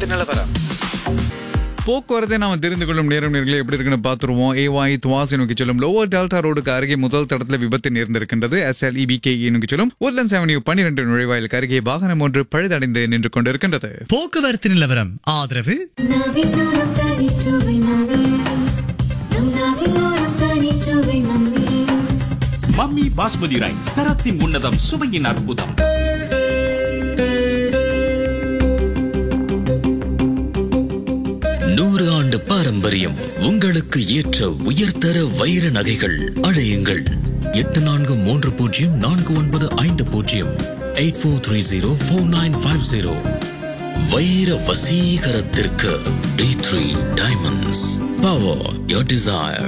போக்குவரத்து நிலவரம் போக்குவரத்தை நாம தெரிந்து கொள்ளும் நேரம் நேரங்களே எப்படி இருக்குன்னு பார்த்துருவோம் ஏவாய் துவாசி நோக்கி செல்லும் லோவர் டெல்டா ரோடுக்கு அருகே முதல் தடத்துல விபத்து நேர்ந்திருக்கின்றது எஸ் எல் இபிகே நோக்கி செல்லும் உட்லண்ட்ஸ் அவென்யூ பன்னிரண்டு நுழைவாயிலுக்கு அருகே வாகனம் ஒன்று பழுதடைந்து நின்று கொண்டிருக்கின்றது போக்குவரத்து நிலவரம் ஆதரவு நாவிலோரம் தனிச்சுவை மம்மீஸ் நம் நாவிலோரம் தனிச்சுவை மம்மீஸ் மம்மி பாஸ்மதி ரைஸ் தரத்தின் உன்னதம் சுவையின் அற்புதம் நூறு ஆண்டு பாரம்பரியம் உங்களுக்கு ஏற்ற உயர்தர வைர நகைகள் அழையுங்கள் எட்டு நான்கு மூன்று பூஜ்ஜியம் நான்கு ஒன்பது ஐந்து பூஜ்ஜியம் eight four three zero four nine five zero வைர வசீகரத்திற்கு T three diamonds power your desire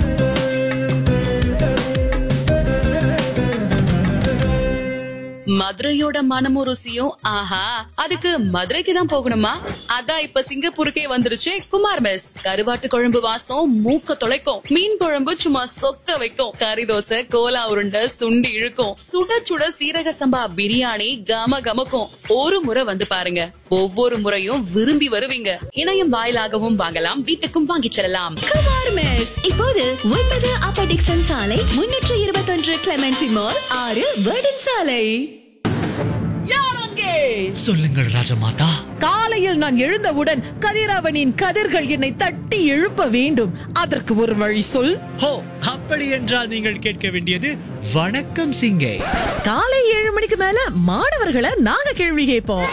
மதுரையோட மனமும் ருசியும் ஆஹா அதுக்கு மதுரைக்கு தான் போகணுமா அதான் இப்ப சிங்கப்பூருக்கே வந்துருச்சு குமார் மெஸ் கருவாட்டு குழம்பு வாசம் மூக்க தொலைக்கும் மீன் குழம்பு சும்மா சொக்க வைக்கும் கறி தோசை கோலா உருண்டை சுண்டி இழுக்கும் சுட சுட சீரக சம்பா பிரியாணி கம கமக்கும் ஒரு முறை வந்து பாருங்க ஒவ்வொரு முறையும் விரும்பி வருவீங்க இணையம் வாயிலாகவும் வாங்கலாம் வீட்டுக்கும் வாங்கிச் செல்லலாம் குமார் மெஸ் இப்போது ஒன்பது அப்ப டிக்சன் சாலை முன்னூற்று இருபத்தொன்று கிளமெண்டி மால் ஆறு வேர்டன் சாலை சொல்லுங்கள் ராஜமாதா காலையில் நான் எழுந்தவுடன் கதிரவனின் கதிர்கள் என்னை தட்டி எழுப்ப வேண்டும் அதற்கு ஒரு வழி சொல் ஹோ அப்படி என்றால் நீங்கள் கேட்க வேண்டியது வணக்கம் சிங்கை காலை ஏழு மணிக்கு மேல மாணவர்களை நாங்க கேள்வி கேட்போம்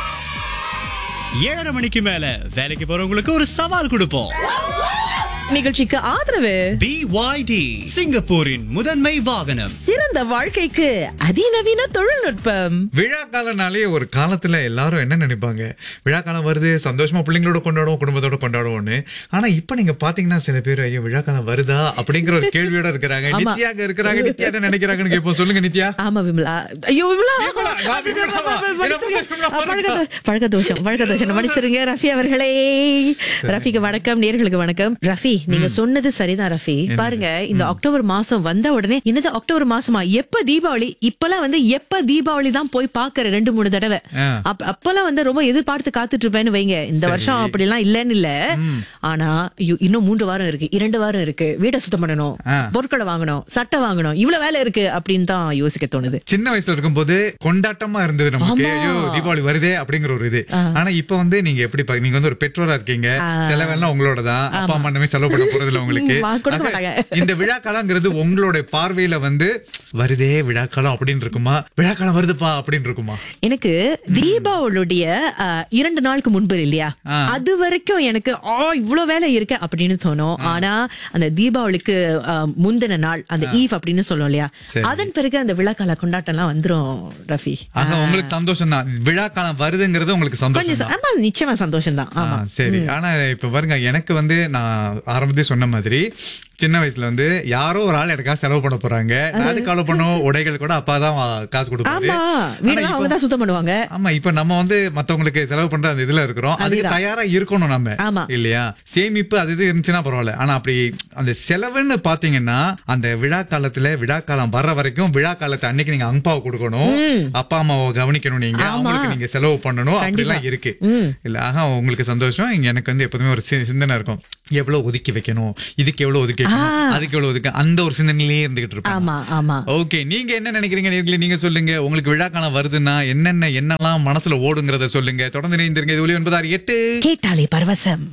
ஏழரை மணிக்கு மேல வேலைக்கு போறவங்களுக்கு ஒரு சவால் கொடுப்போம் நிகழ்ச்சிக்கு ஆதரவு பிஒய்டி சிங்கப்பூரின் முதன்மை வாகனம் சிறந்த வாழ்க்கைக்கு அதிநவீன தொழில்நுட்பம் விழா காலனாலே ஒரு காலத்துல எல்லாரும் என்ன நினைப்பாங்க விழா காலம் வருது சந்தோஷமா பிள்ளைங்களோட கொண்டாடுவோம் குடும்பத்தோட கொண்டாடுவோம்னு ஆனா இப்ப நீங்க பாத்தீங்கன்னா சில பேர் ஐயோ விழா காலம் வருதா அப்படிங்கிற ஒரு கேள்வியோட இருக்கிறாங்க ஆமா. நித்யாக இருக்கிறாங்க நித்யா என்ன நினைக்கிறாங்கன்னு கேட்போம் சொல்லுங்க நித்யா ஆமா விமலா ஐயோ விமலா விமலா, நான் விமலாவா? மன்னிச்சிருங்க. என்ன பண்ற? பழக்க தோ- பழக்க தோஷம் பழக்க தோஷம் மன்னிச்சிருங்க ரஃபி அவர்களே ரஃபிக்கு வணக்கம் நேர்களுக்கு வணக்கம் ரஃபி நீங்க சொன்னது சரிதான் ரஃபி பாருங்க இந்த அக்டோபர் மாசம் வந்த உடனே என்னது அக்டோபர் மாசமா எப்ப தீபாவளி இப்பெல்லாம் வந்து எப்ப தீபாவளி தான் போய் பாக்குற ரெண்டு மூணு தடவை ஆ. அப்ப- அப்பெல்லாம் வந்து ரொம்ப எதிர்பார்த்து காத்துட்டு இருப்பேன்னு வைங்க இந்த வருஷம் அப்படிலாம் இல்லன்னு இல்ல ஆனா ஐயோ, இன்னும் மூன்று வாரம் இருக்கு இரண்டு வாரம் இருக்கு வீட்டை சுத்தம் பண்ணணும் ஆ. பொருட்களை வாங்கணும் சட்டை வாங்கணும் இவ்வளவு வேலை இருக்கு அப்படின்னு தான் யோசிக்க தோணுது சின்ன வயசுல இருக்கும்போது கொண்டாட்டமா இருந்தது நமக்கு ஆமா. ஐயோ தீபாவளி வருதே அப்படிங்கிற ஒரு இது ஆனா இப்ப வந்து நீங்க எப்படி பா- நீங்க வந்து ஒரு பெற்றோரா இருக்கீங்க செலவெல்லாம் உங்களோட தான் அப்பா அம்மா இந்த மாதிரி செலவு பண்ண போறது இல்ல உங்களுக்கு மா, கொடுக்க ஆக, மாட்டாங்க. இந்த விழா காலங்கிறது உங்களோட பார்வையில வந்து வருதே விழா காலம் அப்படின்னு இருக்குமா விழா காலம் வருதுப்பா அப்படின்னு இருக்குமா எனக்கு தீபாவளியுடைய அஹ், இரண்டு நாளுக்கு முன்பு இல்லையா ஆ. அது வரைக்கும் எனக்கு ஆ இவ்வளவு வேலை இருக்கு அப்படின்னு தோணும் ஆனா அந்த தீபாவளிக்கு அஹ், முந்தின நாள் அந்த ஈவ் அப்படின்னு சொல்லுவோம் இல்லையா சரி. அதன் பிறகு அந்த விழாக்கால கொண்டாட்டம் எல்லாம் வந்துரும் ரஃபி ஆக உங்களுக்கு சந்தோஷம் தான் விழா காலம் வருதுங்கிறது உங்களுக்கு கொஞ்சம் சந்தோஷம் ச- தான் ஆமா நிச்சயமா சந்தோஷம் தான் ஆமா ஆ, சரி ஆனா இப்ப பாருங்க எனக்கு வந்து நான் ஆரம்பத்தே சொன்ன மாதிரி சின்ன வயசுல வந்து யாரோ ஒரு ஆள் எனக்காக செலவு பண்ண போறாங்க நான் அதுக்கு செலவு பண்ணும் உடைகள் கூட அப்பா தான் காசு கொடுப்பாரு ஆமா ஆனா வீடு இப்ப- அவங்க தான் சுத்தம் பண்ணுவாங்க ஆமா இப்ப நம்ம வந்து மத்தவங்களுக்கு செலவு பண்ற அந்த இதுல இருக்கிறோம் அதுக்கு அதுதான். தயாரா இருக்கணும் நம்ம ஆமா. இல்லையா சேமிப்பு அது இது இருந்துச்சுன்னா பரவாயில்ல ஆனா அப்படி அந்த செலவுன்னு பாத்தீங்கன்னா அந்த விழா காலத்துல விழா காலம் வர்ற வரைக்கும் விழா காலத்தை அன்னைக்கு நீங்க அங்பாவை கொடுக்கணும் அப்பா அம்மாவை கவனிக்கணும் நீங்க ஆமா. அவங்களுக்கு நீங்க செலவு பண்ணணும் கண்டிப்பா. அப்படிலாம் இருக்கு இல்ல ஆக உங்களுக்கு சந்தோஷம் இங்க எனக்கு வந்து எப்போதுமே ஒரு சி- சிந்தனை இருக்கும் எவ்வளவு ஒதுக்கி வைக்கணும் இதுக்கு எவ்வளவு ஒதுக்கி வைக்கணும் அதுக்கு எவ்வளவு ஒதுக்க அந்த ஒரு சிந்தனையிலேயே இருந்துகிட்டு இருப்பேன் ஆமா ஆமா ஓகே நீங்க என்ன நினைக்கிறீங்க நேர்களே நீங்க சொல்லுங்க உங்களுக்கு விழா காலம் வருதுன்னா என்னென்ன என்னெல்லாம் மனசுல ஓடுங்கிறத சொல்லுங்க தொடர்ந்து இணைந்திருங்க இது ஒளி ஒன்பதாறு எட்டு கேட்டாலே பரவசம்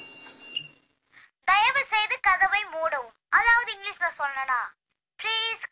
தயவு செய்து கதவை மூடவும் அதாவது இங்கிலீஷ்ல சொல்லனா ப்ளீஸ்